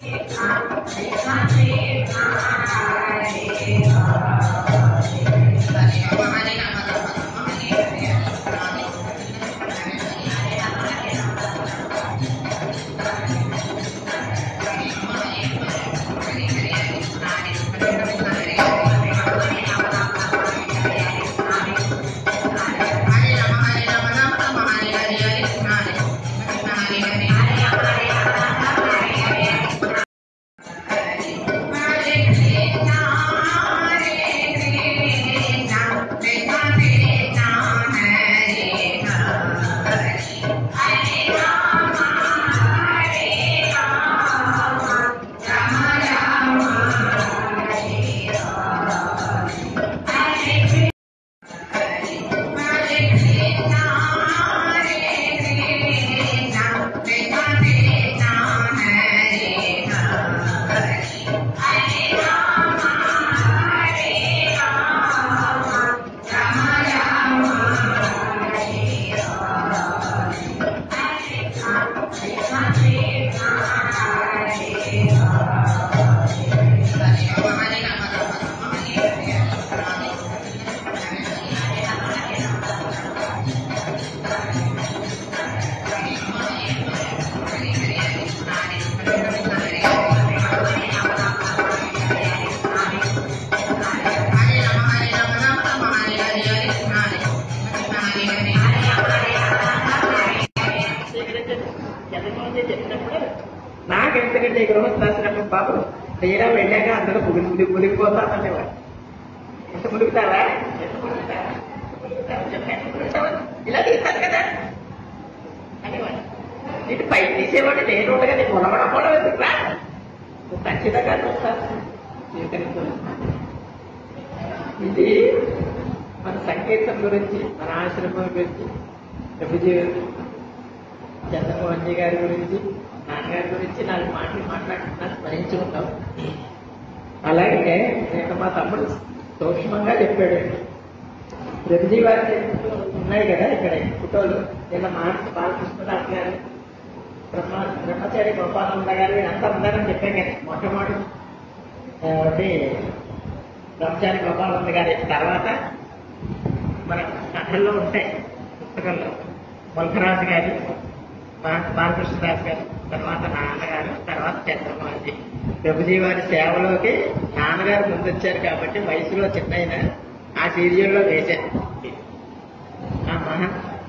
చెప్పినప్పుడు నాకెందుకంటే గృహస్థాశ్రమం బాబు తీరా వెళ్ళాక అందరూ మునిగి మునిగి మునిగిపోతామనేవాడు ఎంత మునుగుతావా ఎంత మునుగుతావా? మునుగుతావా? చెప్పండి, మునుగుతావా? ఇలా తీస్తాను కదా అనేవాడు ఇటు పై తీసేవాడు నేను ఉండగా నీకు ఉలవడం కూడా ఎందుకురా నువ్వు ఖచ్చితంగా చూస్తాను స్వీకరించాను ఇది మన సంకేతం గురించి మన ఆశ్రమం గురించి ప్రభుజీ చంద్రమోహన్ జీ గారి గురించి నాన్నగారి గురించి నాలుగు మాటలు మాట్లాడుతున్నా స్మరించి ఉంటాం అలాగే నేను మా తమ్ముడు సూక్ష్మంగా చెప్పాడు ప్రభుజీ వారి చెట్లు ఉన్నాయి కదా ఇక్కడ ఈ ఫోటోలు నిన్న మార్చి బాలకృష్ణదాస్ గారు బ్రహ్మ బ్రహ్మచారి గోపానంద గారు వీళ్ళంతా ఉన్నారని చెప్పాం కదా మొట్టమొదటి ఆ, ఒకటి బ్రహ్మచారి గోపానంద గారి తర్వాత మన కథల్లో ఉంటాయి పుస్తకంలో వల్భరాజు గారు బా- బాలకృష్ణదాస్ గారు తర్వాత నాన్నగారు తర్వాత చంద్రమోహన్జీ ప్రభుజీ వారి సేవలోకి నాన్నగారు ముందు వచ్చారు కాబట్టి వయసులో చిన్న ఆ సీరియల్లో వేశారు ఆ మహా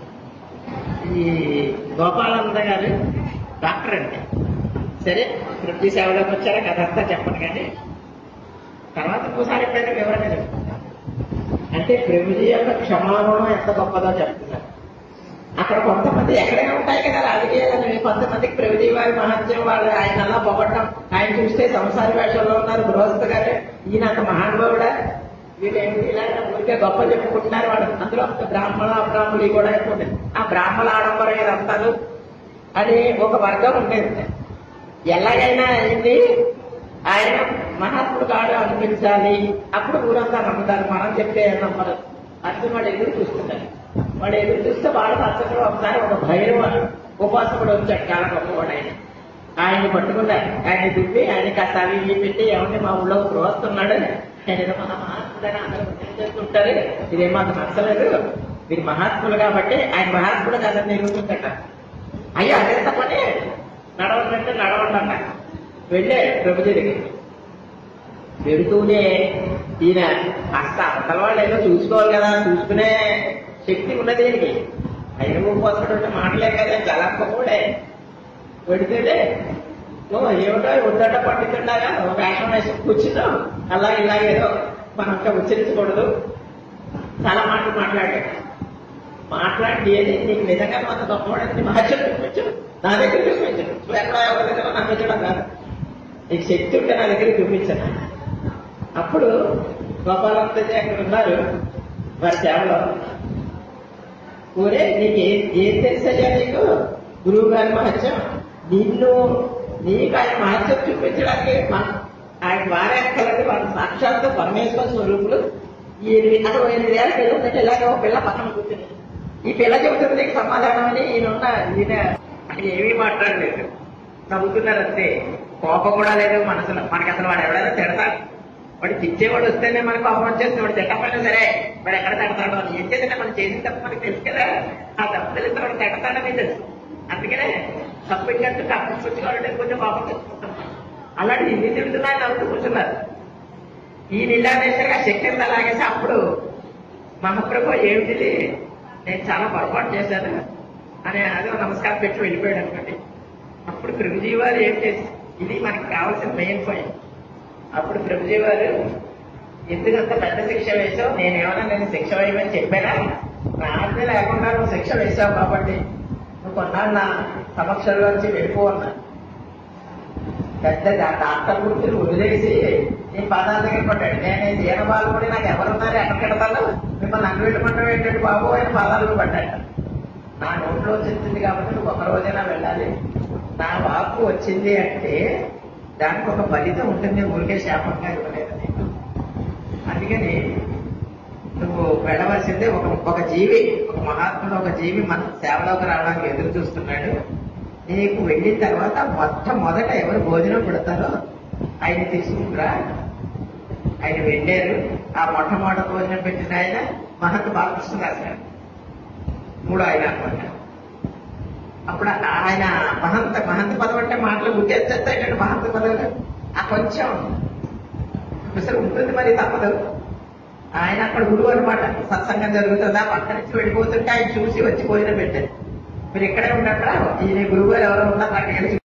ఈ గోపాలంద గారు డాక్టర్ అండి సరే ప్రభుజీ సేవలోకి వచ్చారా కథంతా చెప్పను కానీ తర్వాత ఇంకోసారి ఎప్పుడైనా వివరంగా చెప్తాను అంటే ప్రభుజీ యొక్క క్షమాగుణం ఎంత గొప్పదో చెప్తున్నారు అక్కడ కొంతమంది ఎక్కడైనా ఉంటాయి కదా రాజకీయాలు కొంతమందికి ప్రభుజీ వారి మహత్యం వాళ్ళు ఆయన అలా పొగట్టం ఆయన చూస్తే సంసారి వేషంలో ఉన్నారు గృహస్థ గారు ఈయన అంత మహానుభావుడా వీళ్ళేంటి ఇలా ఊరికే గొప్ప చెప్పుకుంటున్నారు వాడు అందులో ఒక బ్రాహ్మణ అబ్రాహ్మణులు కూడా ఎక్కువ ఉన్నాయి. ఆ బ్రాహ్మణ ఆడంబరం ఇదంతాను అది ఒక వర్గం ఉండేది ఎలాగైనా అయింది ఆయన మహాత్ముడు కాడు అనిపించాలి అప్పుడు ఊరంతా నమ్ముతారు మనం చెప్తే నమ్మరు అర్థం వాడు ఎదురు చూస్తున్నారు వాడు ఎదురు చూస్తే వాడు పచ్చగా ఒకసారి ఒక భైరవ ఉపాసకుడు వచ్చాడు చాలా గొప్పవాడు ఆయన ఆయన్ని పట్టుకున్నారు ఆయన దుప్పి ఆయన కాస్త అవి ఇవి పెట్టి ఏమంటే మా ఊళ్ళో ఒక వస్తున్నాడు ఆయన ఏదో మన మహాత్ముడని అందరూ గుర్తు చేస్తుంటారు ఇదేమో అంత నచ్చలేదు మీరు మహాత్ములు కాబట్టి ఆయన మహాత్ముడు కాదని నిరూపించట అయ్యో అదే తప్పని నడవండి నడవండి అన్న వెళ్ళే ప్రభుజీ దగ్గరికి వెడుతూనే ఈయన కాస్త అవతల వాళ్ళు ఏదో చూసుకోవాలి కదా చూసుకునే శక్తి ఉన్నది దీనికి అయిన పోసుకుంటే మాటలే కదా చాలా గొప్పడే పెడితేనే ఓ ఏమిటో ఉద్దట పట్టుకుండాగా ఒక వేషం వేసి కూర్చున్నాం అలా ఇలాగేదో మనంతా ఉచ్చరించకూడదు చాలా మాటలు మాట్లాడాడు మాట్లాడి ఏది నీకు నిజంగా అంత గొప్పవాడని మహత్యం చూపించు నా దగ్గర చూపించు నువ్వు ఎక్కడ ఎవరి దగ్గర నమ్మించడం కాదు నీకు శక్తి ఉంటే నా దగ్గర చూపించను అప్పుడు గోపాలంత అక్కడ ఉన్నారు వారి సేవలో ఊరే నీకు ఏ ఏం తెలుసయ్యా నీకు గురువు గారి మహత్యం నిన్ను నీకు ఆయన మహత్యం చూపించడానికి మన- ఆయన వారే కలది వాళ్ళ సాక్షాత్తు పరమేశ్వర స్వరూపులు ఈ ఎనిమిది అక్కడ ఎనిమిది ఏళ్ళ పిల్ల ఉందంటే ఇలాగే ఒక పిల్ల పక్కన కూర్చుని ఈ పిల్ల చెబుతుంది నీకు సమాధానం అని ఈయన ఉన్న ఈయన ఆయన ఏమీ మాట్లాడలేదు నవ్వుతున్నారు అంతే కోపం కూడా లేదు మనసులో మనకి అసలు వాడు ఎవడైనా తిడతాడు వాడు తిట్టేవాడు వస్తేనే మనకు కోపం వచ్చేస్తుంది వాడు తిట్టకపోయినా సరే వాడు ఎక్కడ తిడతాడు అని ఏం చేస్తే మనం చేసిన తప్పు మనకి తెలుసు కదా ఆ తప్పు తెలిస్తే వాడు తిడతాడని తెలుసు అందుకనే తప్పించట్టు తప్పించుకోవాలంటే కొంచెం కోపం తెచ్చుకుంటాం అలాంటి ఇన్ని తిడుతున్నాయి నవ్వుతూ కూర్చున్నారు ఈ నిలాదేశంగా శక్తి ఎంత లాగేసి అప్పుడు మహాప్రభు ఏమిటిది నేను చాలా పొరపాటు చేశాను అని అదే నమస్కారం పెట్టి వెళ్ళిపోయాడు అనుకోండి అప్పుడు ప్రభుజీ వారు ఏం చేసి ఇది మనకి కావాల్సిన మెయిన్ పాయింట్ అప్పుడు ప్రభుజీ వారు ఎందుకంత పెద్ద శిక్ష వేసావు నేనేమన్నా నేను శిక్ష వేయమని చెప్పానా ప్రార్థన లేకుండా నువ్వు శిక్ష వేసావు కాబట్టి నువ్వు కొన్నాళ్ళు నా సమక్షంలో నుంచి వెళ్ళిపోవన్నా పెద్ద డా- డాక్టర్ గుర్తులు వదిలేసి నీ పాదాల దగ్గర పట్టాడు నేను ఈ జీన బాలు కూడా నాకు ఎవరున్నారు ఎక్కడ పెడతాను మిమ్మల్ని అన్ను వెళ్ళమంటావు ఏంటంటే బాబు ఆయన పాదాలు పడ్డాడు నా నోట్లో వచ్చింది కాబట్టి నువ్వు ఒక రోజైనా వెళ్ళాలి నా వాక్కు వచ్చింది అంటే దానికి ఒక ఫలితం ఉంటుంది ఊరికే శాపంగా ఇవ్వలేదు నీకు. అందుకని నువ్వు వెళ్ళవలసిందే ఒక ఒక జీవి ఒక మహాత్ముడు ఒక జీవి మన సేవలోకి రావడానికి ఎదురు చూస్తున్నాడు నీకు వెళ్ళిన తర్వాత మొట్టమొదట ఎవరు భోజనం పెడతారో ఆయన తీసుకుంటురా ఆయన వెళ్ళారు ఆ మొట్టమొదటి భోజనం పెట్టిన ఆయన మహంత బాలకృష్ణ రాశారు మూడో ఆయన అనమాట అప్పుడు ఆయన మహంత మహంత పదం అంటే మాటలు గుర్తెచ్చేస్తాయంటే మహంత పదవులు ఆ కొంచెం అసలు ఉంటుంది మరి తప్పదు ఆయన అక్కడ గురువు అనమాట సత్సంగం జరుగుతుందా పక్క నుంచి వెళ్ళిపోతుంటే ఆయన చూసి వచ్చి భోజనం పెట్టారు మీరు ఇక్కడే ఉన్నట్రా ఈయన గురువు గారు ఎవరో ఉన్నారు నాకు తెలిసి